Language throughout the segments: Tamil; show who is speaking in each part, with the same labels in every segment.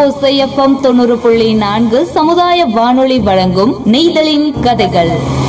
Speaker 1: ஓசைஎஃப்எம் தொண்ணூறு புள்ளி நான்கு சமுதாய வானொலி வழங்கும் நெய்தலின் கதைகள்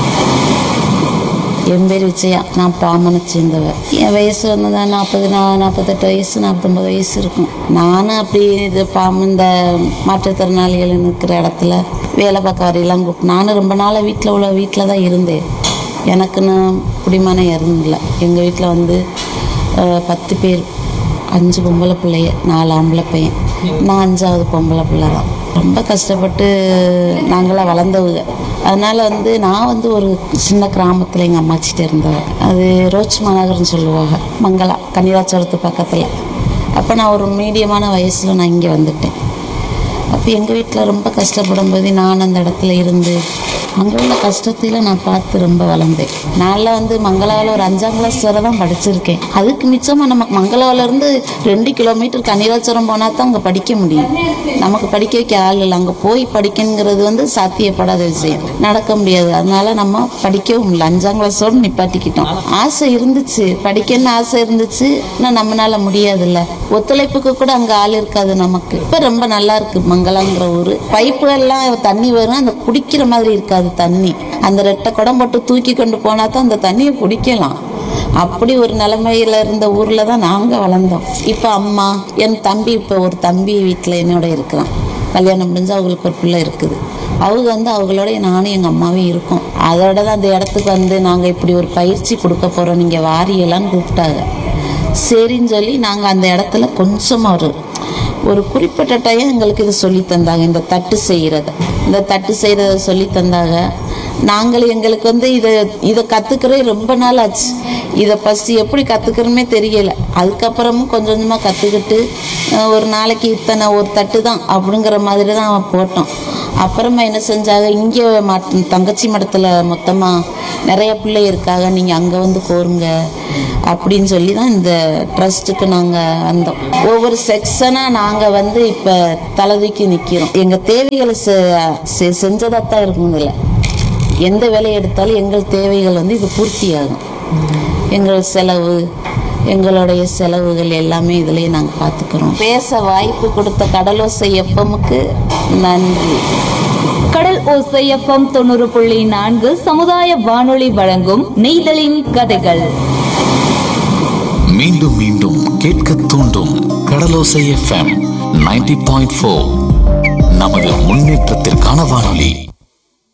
Speaker 2: என் பேர் விஜயா நான் பாமனை சேர்ந்தவ என் வயசு வந்து தான் நாற்பது நா நாற்பத்தெட்டு வயசு நாற்பத்தொம்பது வயசு இருக்கும் நானும் அப்படி இது பாம்பு இந்த மாற்றுத்திறனாளிகள் நிற்கிற இடத்துல வேலை பார்க்க வரையெல்லாம் கூப்பிட்டு நானும் ரொம்ப நாளாக வீட்டில் உள்ள வீட்டில் தான் இருந்தேன் எனக்குன்னு குடிமனம் இருந்தில்ல எங்கள் வீட்டில் வந்து அஹ், பத்து பேர் அஞ்சு பொம்பளை பிள்ளைய நாலு ஆம்பளை பையன் நான் அஞ்சாவது பொம்பளை பிள்ளை தான் ரொம்ப கஷ்டப்பட்டு நாங்களாம் வளர்ந்தவங்க அதனால் வந்து நான் வந்து ஒரு சின்ன கிராமத்தில் எங்கள் அம்மாச்சிட்ட இருந்தவன் அது ரோச் மாநகர்னு சொல்லுவாங்க மங்களா கன்னிராச்சரத்து பக்கத்தில் அப்போ நான் ஒரு மீடியமான வயசில் நான் இங்கே வந்துட்டேன் அப்போ எங்கள் வீட்டில் ரொம்ப கஷ்டப்படும் போது நான் அந்த இடத்துல இருந்து அங்கே உள்ள கஷ்டத்தில் நான் பார்த்து ரொம்ப வளர்ந்தேன் நான்லாம் வந்து மங்களாவில் ஒரு அஞ்சாம் கிளாஸ் வரை தான் படிச்சிருக்கேன் அதுக்கு மிச்சமாக நம்ம மங்களாவிலேருந்து ரெண்டு கிலோமீட்டர் கன்னிராச்சுரம் போனால் தான் அங்கே படிக்க முடியும் நமக்கு படிக்க வைக்க ஆள் இல்லை அங்கே போய் படிக்கணுங்கிறது வந்து சாத்தியப்படாத விஷயம் நடக்க முடியாது அதனால நம்ம படிக்கவும் இல்லை அஞ்சாம் கிளாஸோடு நிப்பாட்டிக்கிட்டோம் ஆசை இருந்துச்சு படிக்கணும்னு ஆசை இருந்துச்சு ஆனால் நம்மளால முடியாதுல்ல ஒத்துழைப்புக்கு கூட அங்கே ஆள் இருக்காது நமக்கு இப்போ ரொம்ப நல்லா இருக்கு மங்கலாங்கிற ஊர் பைப்புகள்லாம் தண்ணி வரும் அந்த குடிக்கிற மாதிரி இருக்காது தண்ணி அந்த ரெட்டை குடம் போட்டு தூக்கி கொண்டு போனால் தான் அந்த தண்ணியை குடிக்கலாம் அப்படி ஒரு நிலைமையில இருந்த ஊர்ல தான் நாங்க வளர்ந்தோம் இப்போ அம்மா என் தம்பி இப்போ ஒரு தம்பி வீட்டில் என்னோட இருக்கிறான் கல்யாணம் முடிஞ்சு அவங்களுக்கு ஒரு பிள்ளை இருக்குது அவங்க வந்து அவங்களோட நானும் எங்கள் அம்மாவும் இருக்கோம் அதோட தான் அந்த இடத்துக்கு வந்து நாங்கள் இப்படி ஒரு பயிற்சி கொடுக்க போகிறோம் நீங்கள் வாரியலான்னு கூப்பிட்டாங்க சரின்னு சொல்லி நாங்கள் அந்த இடத்துல கொஞ்சமாக ஒரு ஒரு குறிப்பிட்ட டைம் எங்களுக்கு இது சொல்லி தந்தாங்க இந்த தட்டு செய்கிறத இந்த தட்டு செய்கிறத சொல்லி தந்தாங்க நாங்கள் எங்களுக்கு வந்து இதை இதை கற்றுக்கிறே ரொம்ப நாள் ஆச்சு இதை ஃபஸ்ட்டு எப்படி கற்றுக்கிறோமே தெரியல அதுக்கப்புறமும் கொஞ்சம் கொஞ்சமாக கற்றுக்கிட்டு ஒரு நாளைக்கு இத்தனை ஒரு தட்டு தான் அப்படிங்கிற மாதிரி தான் போட்டோம் அப்புறமா என்ன செஞ்சாங்க இங்கே மட் தங்கச்சி மடத்தில் மொத்தமாக நிறைய பிள்ளை இருக்காங்க நீங்கள் அங்கே வந்து கோருங்க அப்படின்னு சொல்லி தான் இந்த ட்ரஸ்ட்டுக்கு நாங்கள் வந்தோம் ஒவ்வொரு செக்ஷனாக நாங்கள் வந்து இப்போ தலதூக்கி நிற்கிறோம் எங்கள் தேவைகளை செ செஞ்சதாக தான் இருக்கும் இல்லை எந்த வேலையை எடுத்தாலும் எங்கள் தேவைகள் வந்து இது பூர்த்தியாகும் எங்கள் செலவு எங்களுடைய செலவுகள் எல்லாமே இதுலேயே நாங்கள் பார்த்துக்கிறோம் பேச வாய்ப்பு கொடுத்த கடலோசை எஃப்எம்முக்கு நன்றி
Speaker 1: கடல் ஓசைஎஃப்எம் தொண்ணூறு புள்ளி நான்கு சமுதாய வானொலி வழங்கும் நெய்தலின் கதைகள்
Speaker 3: மீண்டும் மீண்டும் கேட்க தூண்டும் Kadalosai FM ninety point four நமது முன்னேற்றத்திற்கான வானொலி